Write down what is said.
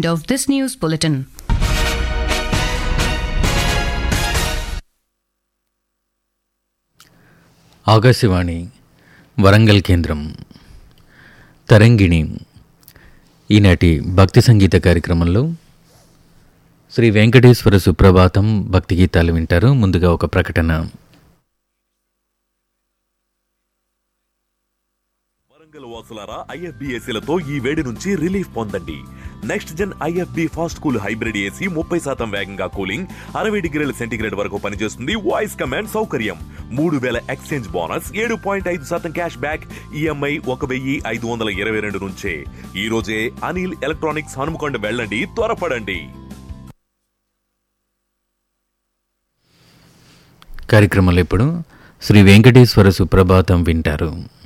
of this news bulletin. Akashvani Warangal కేంద్రం తరంగిణి ఈనాటి భక్తి సంగీత కార్యక్రమంలో శ్రీ వెంకటేశ్వర సుప్రభాతం భక్తి గీతాలు వింటారు ముందుగా ఒక ప్రకటన వరంగల్ వాసులారా ఐఎఫ్బిఎస్సీలతో ఈ వేడి నుంచి రిలీఫ్ పొందండి next gen IFB fast cool hybrid AC ముప్పై శాతం వేగంగా కూలింగ్ అరవై డిగ్రీల సెంటీగ్రేడ్ వరకు పనిచేస్తుంది వాయిస్ కమాండ్ సౌకర్యం మూడు వేల ఎక్స్చేంజ్ బోనస్ ఏడు పాయింట్ ఐదు శాతం క్యాష్ బ్యాక్ ఈఎంఐ ఒక వెయ్యి ఐదు వందల ఇరవై రెండు నుంచే ఈ రోజే అనిల్ ఎలక్ట్రానిక్స్ హనుమకొండ వెళ్ళండి త్వరపడండి కార్యక్రమంలో ఇప్పుడు శ్రీ వెంకటేశ్వర సుప్రభాతం వింటారు